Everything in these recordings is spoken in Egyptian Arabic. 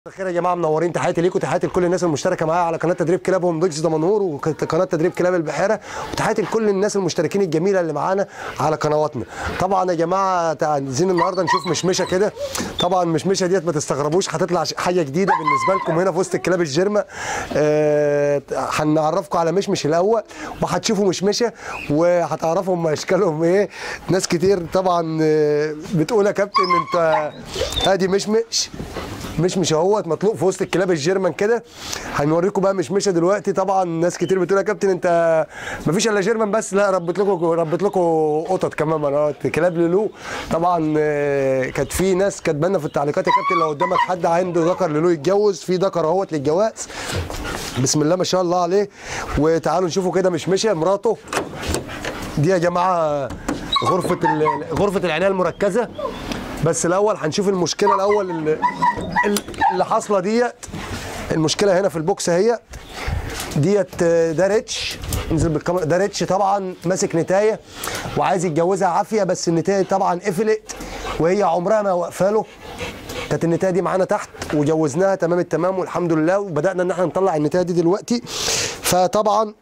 خير يا جماعه منورين تحياتي ليكم تحياتي لكل الناس المشتركه معايا على قناه تدريب كلاب هوم دوجز دمنهور وقناه تدريب كلاب البحيره وتحياتي لكل الناس المشتركين الجميله اللي معانا على قنواتنا طبعا يا جماعه عايزين النهارده نشوف مشمشه كده طبعا مشمشه ديت ما تستغربوش هتطلع حاجه جديده بالنسبه لكم هنا في وسط الكلاب الجيرما آه، هنعرفكم على مشمش الاول وهتشوفوا مشمشه وهتعرفوا هم اشكالهم ايه ناس كتير طبعا آه، بتقول يا كابتن انت ادي مشمش مشمش اهوت مطلوب في وسط الكلاب الجيرمان كده هنوريكم بقى مشمشه دلوقتي طبعا ناس كتير بتقول يا كابتن انت مفيش الا جيرمان بس لا ربت لكم ربت لكم قطط كمان مرات كلاب لولو طبعا آه، كانت في ناس كاتبه لنا في التعليقات يا كابتن لو قدامك حد عنده ذكر لولو يتجوز في ذكر اهوت للجواز بسم الله ما شاء الله عليه وتعالوا نشوفوا كده مشمشه مراته دي يا جماعه غرفه ال- غرفه العنايه المركزه بس الاول هنشوف المشكله الاول اللي, اللي حاصله ديت المشكله هنا في البوكس اهي ديت آه، ده ريتش انزل بالكاميرا ده ريتش طبعا ماسك نتايه وعايز يتجوزها عافيه بس النتايه طبعا قفلت وهي عمرها ما واقفه له كانت النتايه دي معانا تحت وجوزناها تمام التمام والحمد لله وبدانا ان احنا نطلع النتايه دي دلوقتي فطبعا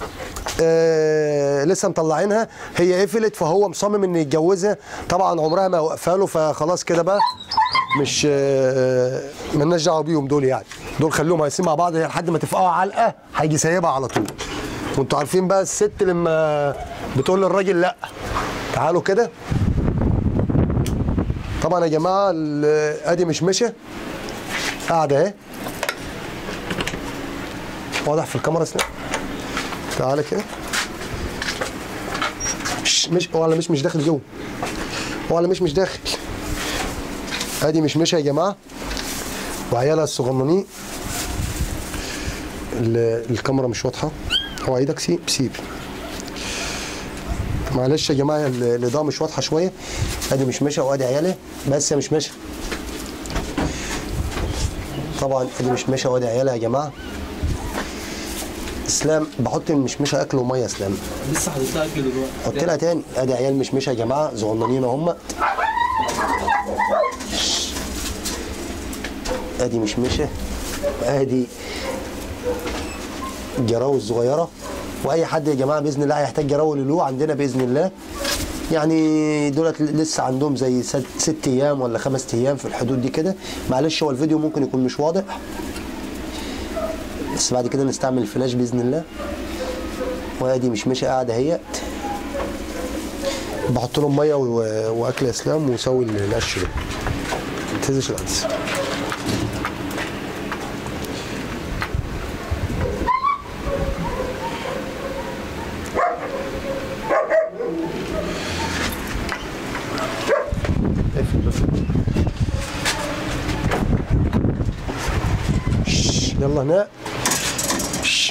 آه لسه مطلعينها هي قفلت فهو مصمم ان يتجوزها طبعا عمرها ما واقفه له فخلاص كده بقى مش آه مالناش دعوه بيهم دول يعني دول خليهم هيسيبوا مع بعض هي لحد ما تفقعوا علقه هيجي سايبها على طول وانتوا عارفين بقى الست لما بتقول للراجل لا تعالوا كده طبعا يا جماعه ال- ادي مش مشى قاعده اهي واضح في الكاميرا سنة. تعالى كده مش مش هو على مش مش داخل جوه هو على مش مش داخل ادي مش مش يا جماعه وعيالها الصغننين ال- الكاميرا مش واضحه هو ايدك سيب سيب معلش يا جماعه ال- الاضاءه مش واضحه شويه ادي مش مشى وادي عيالها بس يا مش مشى طبعا ادي مش مشى وادي عيالها يا جماعه اسلام بحط المشمشه اكل وميه يا اسلام لسه حاططها اكل دلوقتي حط لها تاني ادي عيال مشمشه يا جماعه صغننين هم ادي مشمشه ادي جراوي الصغيره واي حد يا جماعه باذن الله هيحتاج جراوي لولو عندنا باذن الله يعني دولت لسه عندهم زي ست, ست ايام ولا خمس ايام في الحدود دي كده معلش هو الفيديو ممكن يكون مش واضح بس بعد كده نستعمل الفلاش باذن الله وادي مشمشه قاعده اهيت بحط لهم ميه و- واكل اسلام وسوي القش ده ما تهزش القدس اقفل بس. شش، يلا هنا شش.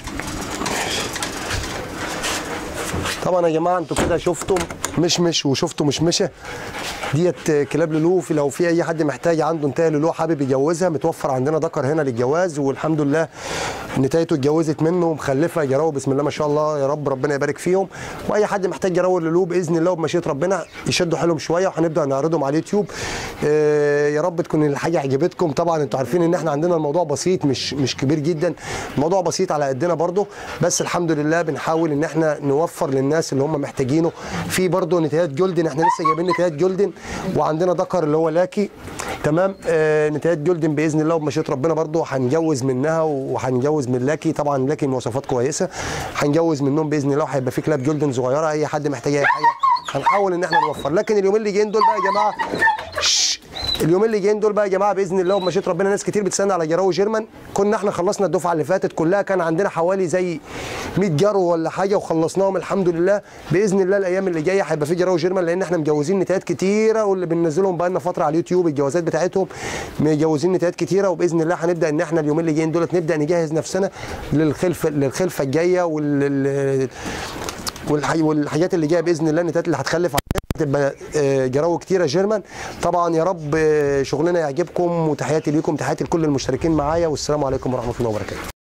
طبعا يا جماعه انتوا كده شفتم مشمش وشفتوا مشمشه ديت كلاب لولو في لو في اي حد محتاج عنده نتايه لولو حابب يجوزها متوفر عندنا ذكر هنا للجواز والحمد لله نتايته اتجوزت منه ومخلفه جراوي بسم الله ما شاء الله يا رب ربنا يبارك فيهم واي حد محتاج جراوي لولو باذن الله وبمشيئه ربنا يشدوا حيلهم شويه وهنبدا نعرضهم على اليوتيوب آه، يا رب تكون الحاجه عجبتكم طبعا انتوا عارفين ان احنا عندنا الموضوع بسيط مش مش كبير جدا الموضوع بسيط على قدنا برضه بس الحمد لله بنحاول ان احنا نوفر للناس اللي هم محتاجينه في برضه نتايات جولدن احنا لسه جايبين نتايات جولدن وعندنا ذكر اللي هو لاكي تمام آه نتايات جولدن باذن الله وبمشيئه ربنا برضه هنجوز منها وهنجوز من لاكي طبعا لاكي مواصفات كويسه هنجوز منهم باذن الله وهيبقى في كلاب جولدن صغيره اي حد محتاج اي حاجه هنحاول ان احنا نوفر لكن اليومين اللي جايين دول بقى يا جماعه شش. اليومين اللي جايين دول بقى يا جماعه باذن الله وبمشيئه ربنا ناس كتير بتسالنا على جراوي جيرمان كنا احنا خلصنا الدفعه اللي فاتت كلها كان عندنا حوالي زي 100 جرو ولا حاجه وخلصناهم الحمد لله باذن الله الايام اللي جايه هيبقى في جراوي جيرمان لان احنا مجوزين نتايات كتيره واللي بننزلهم بقى لنا فتره على اليوتيوب الجوازات بتاعتهم مجوزين نتايات كتيره وباذن الله هنبدا ان احنا اليومين اللي جايين دولت نبدا نجهز نفسنا للخلفه للخلفه الجايه وال والحي... والحاجات اللي جايه باذن الله النتايات اللي هتخلف تبقى آه، جراوي كتيره جيرمان طبعا يا رب آه، شغلنا يعجبكم وتحياتي ليكم تحياتي لكل المشتركين معايا والسلام عليكم ورحمه الله وبركاته